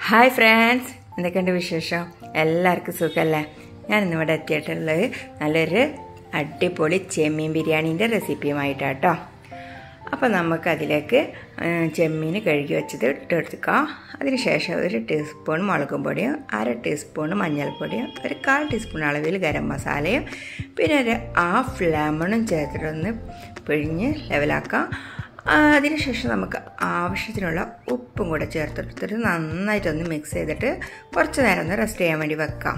hi friends എന്തൊക്കെയുണ്ട് വിശേഷം എല്ലാവർക്കും സുഖമല്ലേ ഞാൻ ഇന്നിവിടെ എത്തിയിട്ടുള്ളത് നല്ലൊരു അടിപൊളി ചെമ്മീൻ ബിരിയാണീൻ്റെ റെസിപ്പിയുമായിട്ടാട്ടോ അപ്പോൾ നമുക്ക് അതിലേക്ക് ചെമ്മീൻ കഴുകി വെച്ചത് ഇട്ടെടുക്കാം അതിനുശേഷം ഒരു ടീസ്പൂൺ മുളകും പൊടിയും അര ടീസ്പൂൺ മഞ്ഞൾപ്പൊടിയും ഒരു കാൽ ടീസ്പൂൺ അളവിൽ ഗരം മസാലയും പിന്നെ ഒരു ഹാഫ് ലെമണും ചേർത്തിട്ടൊന്ന് പിഴിഞ്ഞ് ലെവലാക്കാം അതിനുശേഷം നമുക്ക് ആവശ്യത്തിനുള്ള ഉപ്പും കൂടെ ചേർത്തെടുത്തിട്ട് നന്നായിട്ടൊന്ന് മിക്സ് ചെയ്തിട്ട് കുറച്ച് നേരം ഒന്ന് റെസ്റ്റ് ചെയ്യാൻ വേണ്ടി വെക്കാം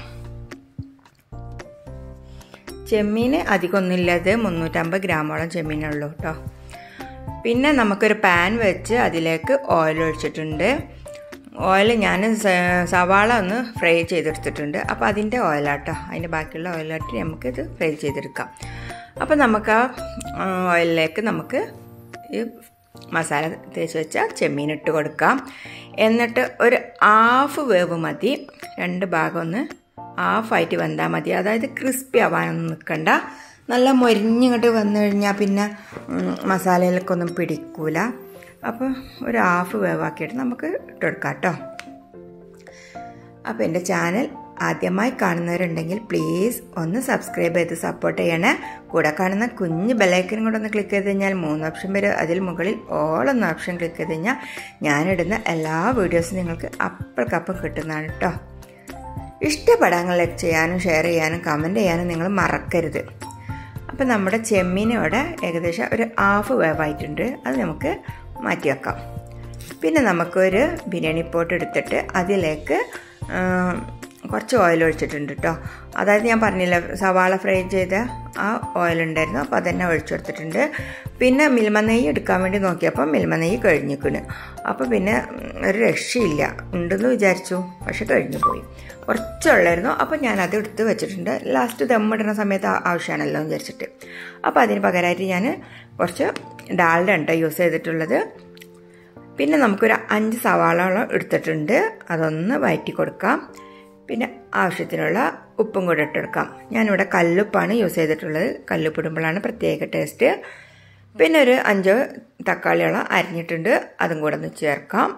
ചെമ്മീൻ അധികമൊന്നുമില്ലാതെ മുന്നൂറ്റമ്പത് ഗ്രാമോളം ചെമ്മീനുള്ളൂ കേട്ടോ പിന്നെ നമുക്കൊരു പാൻ വെച്ച് അതിലേക്ക് ഓയിൽ ഒഴിച്ചിട്ടുണ്ട് ഓയിൽ ഞാൻ സവാള ഒന്ന് ഫ്രൈ ചെയ്തെടുത്തിട്ടുണ്ട് അപ്പോൾ അതിൻ്റെ ഓയിലാട്ടോ അതിൻ്റെ ബാക്കിയുള്ള ഓയിലായിട്ട് നമുക്കിത് ഫ്രൈ ചെയ്തെടുക്കാം അപ്പോൾ നമുക്ക് ആ ഓയിലിലേക്ക് നമുക്ക് ഈ മസാല തേച്ച് വെച്ച ചെമ്മീൻ ഇട്ട് കൊടുക്കാം എന്നിട്ട് ഒരു ഹാഫ് വേവ് മതി രണ്ട് ഭാഗം ഒന്ന് ഹാഫായിട്ട് വെന്താൽ മതി അതായത് ക്രിസ്പി ആവാനൊന്നും നിൽക്കണ്ട നല്ല മൊരിഞ്ഞിങ്ങോട്ട് വന്നു കഴിഞ്ഞാൽ പിന്നെ മസാലയിലേക്കൊന്നും പിടിക്കൂല അപ്പോൾ ഒരു ഹാഫ് വേവാക്കിയിട്ട് നമുക്ക് ഇട്ടെടുക്കാം കേട്ടോ അപ്പോൾ എൻ്റെ ചാനൽ ആദ്യമായി കാണുന്നവരുണ്ടെങ്കിൽ പ്ലീസ് ഒന്ന് സബ്സ്ക്രൈബ് ചെയ്ത് സപ്പോർട്ട് ചെയ്യണേ കൂടെ കാണുന്ന കുഞ്ഞ് ബെല്ലൈക്കനും കൂടെ ഒന്ന് ക്ലിക്ക് ചെയ്ത് കഴിഞ്ഞാൽ മൂന്ന് ഓപ്ഷൻ വരും അതിൽ മുകളിൽ ഓൾ എന്ന ഓപ്ഷൻ ക്ലിക്ക് ചെയ്ത് കഴിഞ്ഞാൽ ഞാനിടുന്ന എല്ലാ വീഡിയോസും നിങ്ങൾക്ക് അപ്പോഴക്കപ്പം കിട്ടുന്നതാണ് കേട്ടോ ഇഷ്ടപ്പെടാൻ ലൈക്ക് ചെയ്യാനും ഷെയർ ചെയ്യാനും കമൻറ്റ് ചെയ്യാനും നിങ്ങൾ മറക്കരുത് അപ്പം നമ്മുടെ ചെമ്മീനോടെ ഏകദേശം ഒരു ഹാഫ് വേവായിട്ടുണ്ട് അത് നമുക്ക് മാറ്റി വെക്കാം പിന്നെ നമുക്കൊരു ബിരിയാണി പോട്ട് എടുത്തിട്ട് അതിലേക്ക് കുറച്ച് ഓയിൽ ഒഴിച്ചിട്ടുണ്ട് കേട്ടോ അതായത് ഞാൻ പറഞ്ഞില്ല സവാള ഫ്രൈ ചെയ്ത ആ ഓയിൽ ഉണ്ടായിരുന്നു അപ്പോൾ അതന്നെ ഒഴിച്ചെടുത്തിട്ടുണ്ട് പിന്നെ മിൽമ നെയ്യ് എടുക്കാൻ വേണ്ടി നോക്കിയപ്പോൾ മിൽമ നെയ്യ് കഴിഞ്ഞിക്കണ് അപ്പോൾ പിന്നെ ഒരു രക്ഷയില്ല ഉണ്ടെന്ന് വിചാരിച്ചു പക്ഷെ കഴിഞ്ഞു പോയി കുറച്ചുള്ളായിരുന്നു അപ്പോൾ ഞാൻ അത് എടുത്ത് വെച്ചിട്ടുണ്ട് ലാസ്റ്റ് ദമ്മിടുന്ന സമയത്ത് ആവശ്യമാണല്ലോ എന്ന് വിചാരിച്ചിട്ട് അപ്പോൾ അതിന് പകരമായിട്ട് ഞാൻ കുറച്ച് ഡാൽഡ ഉണ്ട് യൂസ് ചെയ്തിട്ടുള്ളത് പിന്നെ നമുക്കൊരു അഞ്ച് സവാളോളം എടുത്തിട്ടുണ്ട് അതൊന്ന് വയറ്റി കൊടുക്കാം പിന്നെ ആവശ്യത്തിനുള്ള ഉപ്പും കൂടെ ഇട്ടെടുക്കാം ഞാനിവിടെ കല്ലുപ്പാണ് യൂസ് ചെയ്തിട്ടുള്ളത് കല്ലുപ്പിടുമ്പോഴാണ് പ്രത്യേക ടേസ്റ്റ് പിന്നെ ഒരു അഞ്ച് തക്കാളിയോളം അരിഞ്ഞിട്ടുണ്ട് അതും കൂടെ ഒന്ന് ചേർക്കാം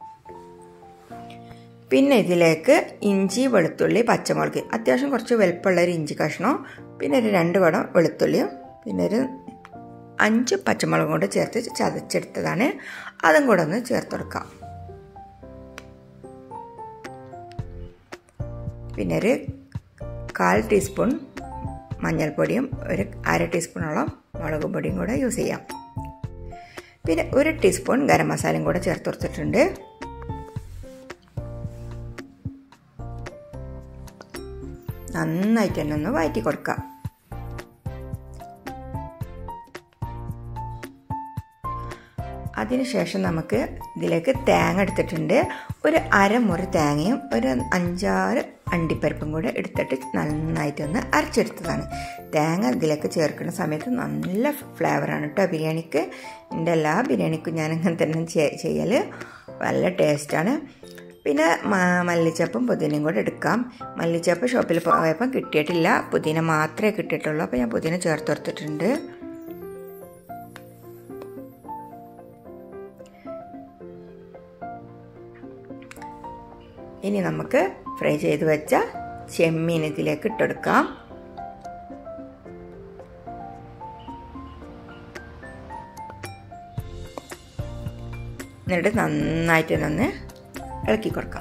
പിന്നെ ഇതിലേക്ക് ഇഞ്ചി വെളുത്തുള്ളി പച്ചമുളക് അത്യാവശ്യം കുറച്ച് വലുപ്പമുള്ള ഒരു ഇഞ്ചി കഷ്ണവും പിന്നെ ഒരു രണ്ട് കുടം വെളുത്തുള്ളിയും പിന്നെ ഒരു അഞ്ച് പച്ചമുളകും കൂടെ ചേർത്ത് ചതച്ചെടുത്തതാണ് അതും കൂടെ ഒന്ന് ചേർത്ത് കൊടുക്കാം പിന്നെ ഒരു കാൽ ടീസ്പൂൺ മഞ്ഞൾപ്പൊടിയും ഒരു അര ടീസ്പൂണോളം മുളക് പൊടിയും കൂടെ യൂസ് ചെയ്യാം പിന്നെ ഒരു ടീസ്പൂൺ ഗരം മസാലയും കൂടെ ചേർത്ത് കൊടുത്തിട്ടുണ്ട് നന്നായിട്ട് തന്നെ ഒന്ന് വഴറ്റി കൊടുക്കാം അതിനുശേഷം നമുക്ക് ഇതിലേക്ക് തേങ്ങ എടുത്തിട്ടുണ്ട് ഒരു അരമുറി തേങ്ങയും ഒരു അഞ്ചാറ് അണ്ടിപ്പരിപ്പും കൂടെ എടുത്തിട്ട് നന്നായിട്ടൊന്ന് അരച്ചെടുത്തതാണ് തേങ്ങ ഇതിലേക്ക് ചേർക്കുന്ന സമയത്ത് നല്ല ഫ്ലേവറാണ് കേട്ടോ ബിരിയാണിക്ക് എൻ്റെ എല്ലാ ബിരിയാണിക്കും ഞാൻ അങ്ങനെ തന്നെ ചെയ്യൽ നല്ല ടേസ്റ്റാണ് പിന്നെ മല്ലിച്ചപ്പും പുതിനയും കൂടെ എടുക്കാം മല്ലിച്ചപ്പ് ഷോപ്പിൽ പോയപ്പം കിട്ടിയിട്ടില്ല പുതിന മാത്രമേ കിട്ടിയിട്ടുള്ളൂ അപ്പോൾ ഞാൻ പുതിന ചേർത്ത് കൊടുത്തിട്ടുണ്ട് ഇനി നമുക്ക് ഫ്രൈ ചെയ്ത് വെച്ച ചെമ്മീൻ ഇതിലേക്ക് ഇട്ടെടുക്കാം എന്നിട്ട് നന്നായിട്ട് ഒന്ന് ഇളക്കി കൊടുക്കാം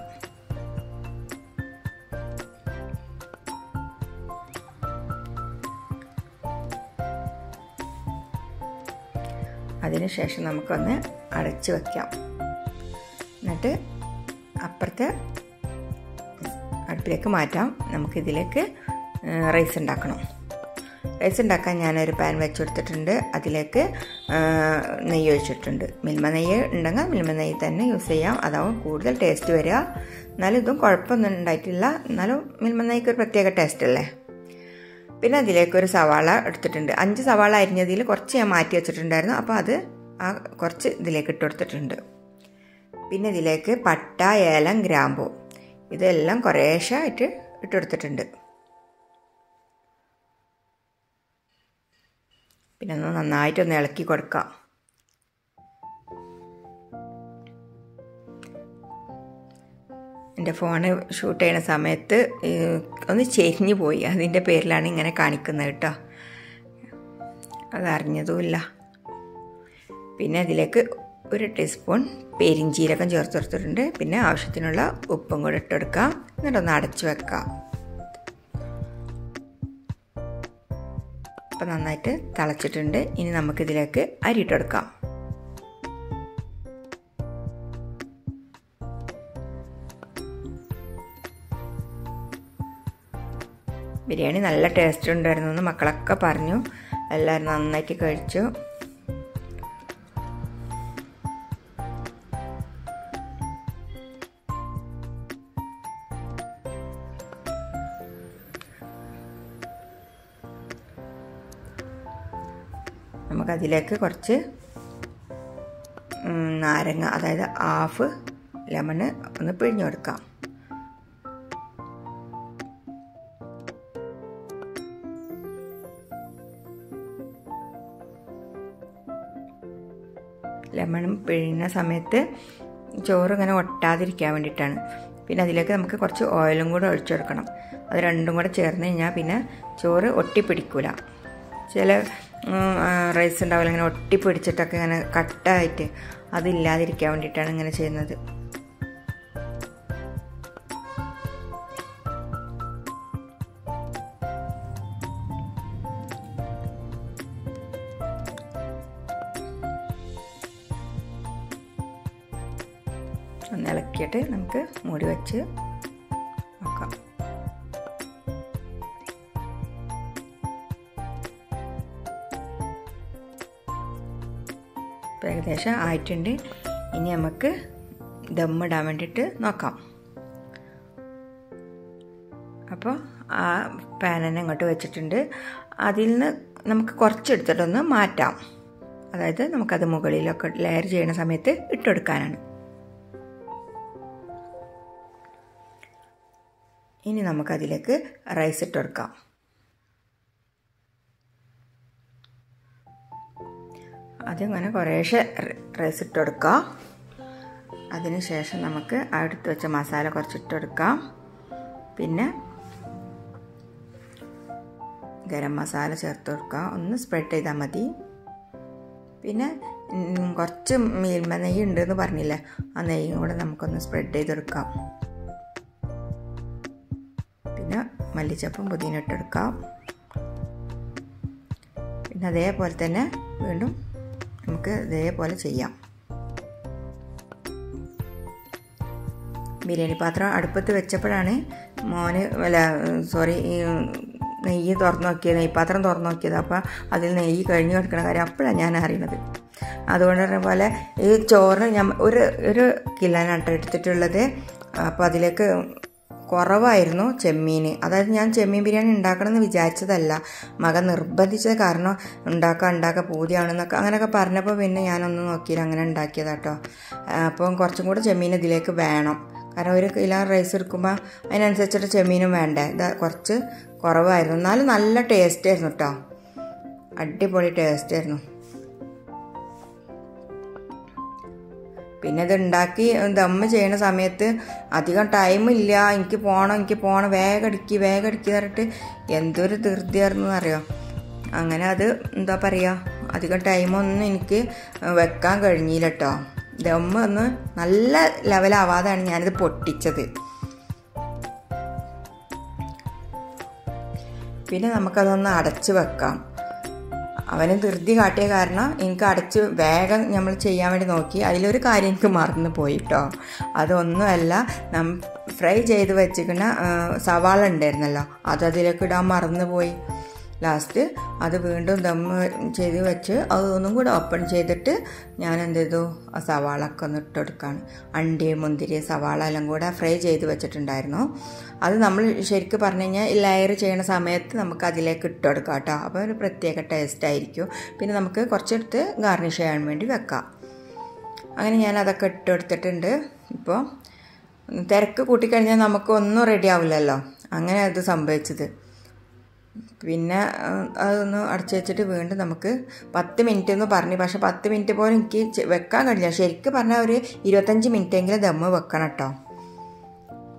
അതിനുശേഷം നമുക്കൊന്ന് അടച്ചു വയ്ക്കാം എന്നിട്ട് അപ്പുറത്തെ അടുപ്പിലേക്ക് മാറ്റാം നമുക്കിതിലേക്ക് റൈസ് ഉണ്ടാക്കണം റൈസ് ഉണ്ടാക്കാൻ ഞാനൊരു പാൻ വെച്ചെടുത്തിട്ടുണ്ട് അതിലേക്ക് നെയ്യ് ഒഴിച്ചിട്ടുണ്ട് മിൽമ നെയ്യ് ഉണ്ടെങ്കിൽ മിൽമ നെയ്യ് തന്നെ യൂസ് ചെയ്യാം അതാവും കൂടുതൽ ടേസ്റ്റ് വരിക എന്നാലും ഇതും കുഴപ്പമൊന്നും ഉണ്ടായിട്ടില്ല എന്നാലും മിൽമ നെയ്ക്ക് ഒരു പ്രത്യേക ടേസ്റ്റ് അല്ലേ പിന്നെ അതിലേക്ക് ഒരു സവാള എടുത്തിട്ടുണ്ട് അഞ്ച് സവാള അരിഞ്ഞതിൽ കുറച്ച് ഞാൻ മാറ്റി വെച്ചിട്ടുണ്ടായിരുന്നു അപ്പോൾ അത് ആ കുറച്ച് ഇതിലേക്ക് ഇട്ട് കൊടുത്തിട്ടുണ്ട് പിന്നെ ഇതിലേക്ക് പട്ട ഏലം ഗ്രാമ്പു ഇതെല്ലാം കുറേശ്ശായിട്ട് ഇട്ടെടുത്തിട്ടുണ്ട് പിന്നെ ഒന്ന് നന്നായിട്ടൊന്ന് ഇളക്കി കൊടുക്കാം എൻ്റെ ഫോണ് ഷൂട്ട് ചെയ്യുന്ന സമയത്ത് ഒന്ന് ചെരിഞ്ഞു പോയി അതിൻ്റെ പേരിലാണ് ഇങ്ങനെ കാണിക്കുന്നത് കേട്ടോ അതറിഞ്ഞതുമില്ല പിന്നെ അതിലേക്ക് ഒരു ടീസ്പൂൺ പെരിഞ്ചീരകം ചേർത്ത് കൊടുത്തിട്ടുണ്ട് പിന്നെ ആവശ്യത്തിനുള്ള ഉപ്പും കൂടെ ഇട്ടെടുക്കാം എന്നിട്ടൊന്ന് അടച്ചു വെക്കാം അപ്പം നന്നായിട്ട് തിളച്ചിട്ടുണ്ട് ഇനി നമുക്കിതിലേക്ക് അരി ഇട്ടെടുക്കാം ബിരിയാണി നല്ല ടേസ്റ്റ് ഉണ്ടായിരുന്നു എന്ന് മക്കളൊക്കെ പറഞ്ഞു എല്ലാവരും നന്നായിട്ട് കഴിച്ചു നമുക്കതിലേക്ക് കുറച്ച് നാരങ്ങ അതായത് ഹാഫ് ലെമണ് ഒന്ന് പിഴിഞ്ഞു കൊടുക്കാം ലെമണും പിഴിഞ്ഞ സമയത്ത് ചോറ് ഇങ്ങനെ ഒട്ടാതിരിക്കാൻ വേണ്ടിയിട്ടാണ് പിന്നെ അതിലേക്ക് നമുക്ക് കുറച്ച് ഓയിലും കൂടെ ഒഴിച്ചു കൊടുക്കണം അത് രണ്ടും കൂടെ ചേർന്ന് കഴിഞ്ഞാൽ പിന്നെ ചോറ് ഒട്ടിപ്പിടിക്കൂല ചില റൈസ് ഉണ്ടാവില്ല ഇങ്ങനെ ഒട്ടിപ്പിടിച്ചിട്ടൊക്കെ ഇങ്ങനെ കട്ടായിട്ട് അതില്ലാതിരിക്കാൻ വേണ്ടിയിട്ടാണ് ഇങ്ങനെ ചെയ്യുന്നത് ഒന്ന് ഇളക്കിയിട്ട് നമുക്ക് മൂടി വെച്ച് നോക്കാം ഇപ്പോൾ ഏകദേശം ആയിട്ടുണ്ട് ഇനി നമുക്ക് ദമ്മിടാൻ വേണ്ടിയിട്ട് നോക്കാം അപ്പോൾ ആ പാനനെ ഇങ്ങോട്ട് വെച്ചിട്ടുണ്ട് അതിൽ നിന്ന് നമുക്ക് കുറച്ചെടുത്തിട്ടൊന്ന് മാറ്റാം അതായത് നമുക്കത് മുകളിലൊക്കെ ലെയർ ചെയ്യുന്ന സമയത്ത് ഇട്ടെടുക്കാനാണ് ഇനി നമുക്കതിലേക്ക് റൈസ് ഇട്ട് കൊടുക്കാം അതിങ്ങനെ കുറേശ്ശെ റൈസ് ഇട്ട് കൊടുക്കാം അതിന് ശേഷം നമുക്ക് അടുത്ത് വെച്ച മസാല കുറച്ച് ഇട്ട് കൊടുക്കാം പിന്നെ ഗരം മസാല ചേർത്ത് കൊടുക്കാം ഒന്ന് സ്പ്രെഡ് ചെയ്താൽ മതി പിന്നെ കുറച്ച് മീൽമ നെയ്യ് ഉണ്ടെന്ന് പറഞ്ഞില്ലേ ആ നെയ്യും കൂടെ നമുക്കൊന്ന് സ്പ്രെഡ് ചെയ്തെടുക്കാം പിന്നെ മല്ലിച്ചപ്പും പുതിന ഇട്ടെടുക്കാം പിന്നെ അതേപോലെ തന്നെ വീണ്ടും നമുക്ക് ഇതേപോലെ ചെയ്യാം ബിരിയാണി പാത്രം അടുപ്പത്ത് വെച്ചപ്പോഴാണ് മോന് അല്ല സോറി ഈ നെയ്യ് തുറന്നു നോക്കിയത് നെയ്പാത്രം തുറന്നു നോക്കിയത് അപ്പോൾ അതിൽ നെയ്യ് കഴിഞ്ഞ് കിടക്കുന്ന കാര്യം അപ്പോഴാണ് ഞാൻ അറിയണത് അതുകൊണ്ട് പറഞ്ഞ പോലെ ഈ ചോറിന് ഞാൻ ഒരു ഒരു കിലോനാട്ടോ എടുത്തിട്ടുള്ളത് അപ്പോൾ അതിലേക്ക് കുറവായിരുന്നു ചെമ്മീൻ അതായത് ഞാൻ ചെമ്മീൻ ബിരിയാണി ഉണ്ടാക്കണമെന്ന് വിചാരിച്ചതല്ല മകൻ നിർബന്ധിച്ചത് കാരണം ഉണ്ടാക്കുക ഉണ്ടാക്കുക പൂതിയാണെന്നൊക്കെ അങ്ങനെയൊക്കെ പറഞ്ഞപ്പോൾ പിന്നെ ഞാനൊന്ന് നോക്കിയില്ല അങ്ങനെ ഉണ്ടാക്കിയതാട്ടോ അപ്പം കുറച്ചും കൂടെ ചെമ്മീൻ ഇതിലേക്ക് വേണം കാരണം ഒരു കിലോ റൈസ് എടുക്കുമ്പോൾ അതിനനുസരിച്ചിട്ട് ചെമ്മീനും വേണ്ടേ ഇത് കുറച്ച് കുറവായിരുന്നു എന്നാലും നല്ല ടേസ്റ്റ് ആയിരുന്നു കേട്ടോ അടിപൊളി ടേസ്റ്റ് ആയിരുന്നു പിന്നെ ഇത് ഉണ്ടാക്കി ദമ്മ് ചെയ്യണ സമയത്ത് അധികം ടൈമില്ല എനിക്ക് പോകണം എനിക്ക് പോകണം വേഗം അടിക്ക് വേഗം അടിക്ക് പറഞ്ഞിട്ട് എന്തൊരു ധൃതിയായിരുന്നു എന്നറിയോ അങ്ങനെ അത് എന്താ പറയുക അധികം ടൈമൊന്നും എനിക്ക് വെക്കാൻ കഴിഞ്ഞില്ല കേട്ടോ ദമ്മ് ഒന്ന് നല്ല ലെവലാവാതെയാണ് ഞാനിത് പൊട്ടിച്ചത് പിന്നെ നമുക്കതൊന്ന് അടച്ച് വെക്കാം അവന് ധൃതി കാട്ടിയ കാരണം എനിക്ക് അടച്ച് വേഗം നമ്മൾ ചെയ്യാൻ വേണ്ടി നോക്കി അതിലൊരു കാര്യം എനിക്ക് മറന്നു പോയി കേട്ടോ അതൊന്നുമല്ല നം ഫ്രൈ ചെയ്ത് വെച്ചിരിക്കുന്ന സവാള ഉണ്ടായിരുന്നല്ലോ അത് അതിലേക്ക് ഇടാൻ മറന്നു പോയി ലാസ്റ്റ് അത് വീണ്ടും ദം ചെയ്ത് വെച്ച് അതൊന്നും കൂടെ ഓപ്പൺ ചെയ്തിട്ട് ഞാൻ എന്ത് ചെയ്തു ആ സവാളൊക്കെ ഒന്ന് ഇട്ടെടുക്കുകയാണ് അണ്ടി മുന്തിരി സവാള എല്ലാം കൂടെ ഫ്രൈ ചെയ്ത് വെച്ചിട്ടുണ്ടായിരുന്നു അത് നമ്മൾ ശരിക്കും പറഞ്ഞു കഴിഞ്ഞാൽ ലെയർ ചെയ്യണ സമയത്ത് നമുക്ക് അതിലേക്ക് ഇട്ടെടുക്കാം കേട്ടോ അപ്പോൾ ഒരു പ്രത്യേക ടേസ്റ്റ് ആയിരിക്കും പിന്നെ നമുക്ക് കുറച്ചെടുത്ത് ഗാർണിഷ് ചെയ്യാൻ വേണ്ടി വെക്കാം അങ്ങനെ ഞാൻ അതൊക്കെ ഇട്ടെടുത്തിട്ടുണ്ട് ഇപ്പോൾ തിരക്ക് കൂട്ടിക്കഴിഞ്ഞാൽ നമുക്കൊന്നും റെഡി ആവില്ലല്ലോ അങ്ങനെ അത് സംഭവിച്ചത് പിന്നെ അതൊന്ന് അടച്ചു വെച്ചിട്ട് വീണ്ടും നമുക്ക് പത്ത് മിനിറ്റ് എന്ന് പറഞ്ഞു പക്ഷെ പത്ത് മിനിറ്റ് പോലും എനിക്ക് വെക്കാൻ കഴിയില്ല ശരിക്കും പറഞ്ഞാൽ ഒരു ഇരുപത്തഞ്ച് മിനിറ്റെങ്കിലും ദമ്മ് വെക്കണം കേട്ടോ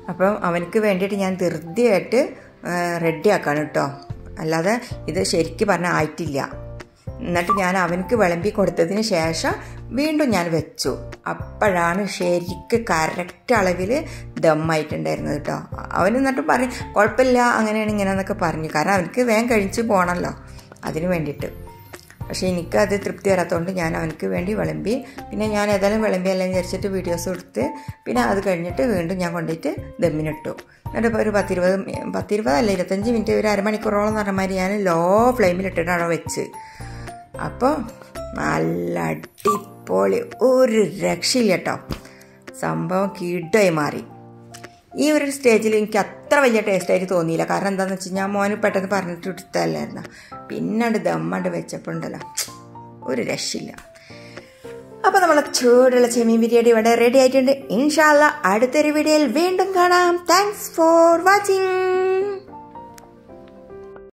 അപ്പം അവനക്ക് വേണ്ടിയിട്ട് ഞാൻ ധൃതിയായിട്ട് റെഡി ആക്കാണ് കേട്ടോ അല്ലാതെ ഇത് ശരിക്കും പറഞ്ഞാൽ ആയിട്ടില്ല എന്നിട്ട് ഞാൻ അവനക്ക് വിളമ്പി കൊടുത്തതിന് ശേഷം വീണ്ടും ഞാൻ വെച്ചു അപ്പോഴാണ് ശരിക്ക് കറക്റ്റ് അളവിൽ ദമ്മായിട്ടുണ്ടായിരുന്നത് കേട്ടോ അവൻ എന്നിട്ട് പറയും കുഴപ്പമില്ല അങ്ങനെയാണ് ഇങ്ങനെയെന്നൊക്കെ പറഞ്ഞു കാരണം അവനക്ക് വേഗം കഴിച്ച് പോകണമല്ലോ അതിന് വേണ്ടിയിട്ട് പക്ഷേ എനിക്കത് തൃപ്തി വരാത്തതുകൊണ്ട് ഞാൻ അവനക്ക് വേണ്ടി വിളമ്പി പിന്നെ ഞാൻ ഏതായാലും വിളമ്പിയെല്ലാം വിചാരിച്ചിട്ട് വീഡിയോസ് എടുത്ത് പിന്നെ അത് കഴിഞ്ഞിട്ട് വീണ്ടും ഞാൻ കൊണ്ടുപോയിട്ട് ദമ്മിനിട്ടു എന്നിട്ട് ഇപ്പോൾ ഒരു പത്തിരുപത് പത്തിരുപതല്ല ഇരുപത്തഞ്ച് മിനിറ്റ് ഒരു അരമണിക്കൂറോളം എന്ന് പറഞ്ഞ മാതിരി ഞാൻ ലോ ഫ്ലെയിമിലിട്ടിട്ട് അവിടെ വെച്ച് അപ്പോൾ നല്ല അടിപൊളി ഒരു രക്ഷയില്ല കേട്ടോ സംഭവം കിഡായി മാറി ഈ ഒരു സ്റ്റേജിൽ എനിക്ക് അത്ര വലിയ ടേസ്റ്റായിട്ട് തോന്നിയില്ല കാരണം എന്താണെന്ന് വെച്ച് കഴിഞ്ഞാൽ മോന് പെട്ടെന്ന് പറഞ്ഞിട്ട് എടുത്തല്ലായിരുന്നു പിന്നണ്ട് ദമ്മണ്ട് വെച്ചപ്പോൾ ഉണ്ടല്ലോ ഒരു രക്ഷയില്ല അപ്പോൾ നമ്മളെ ചൂടുള്ള ചെമ്മീൻ ബിരിയാണി ഇവിടെ റെഡി ആയിട്ടുണ്ട് ഇൻഷാല്ല അടുത്തൊരു വീഡിയോയിൽ വീണ്ടും കാണാം താങ്ക്സ് ഫോർ വാച്ചിങ്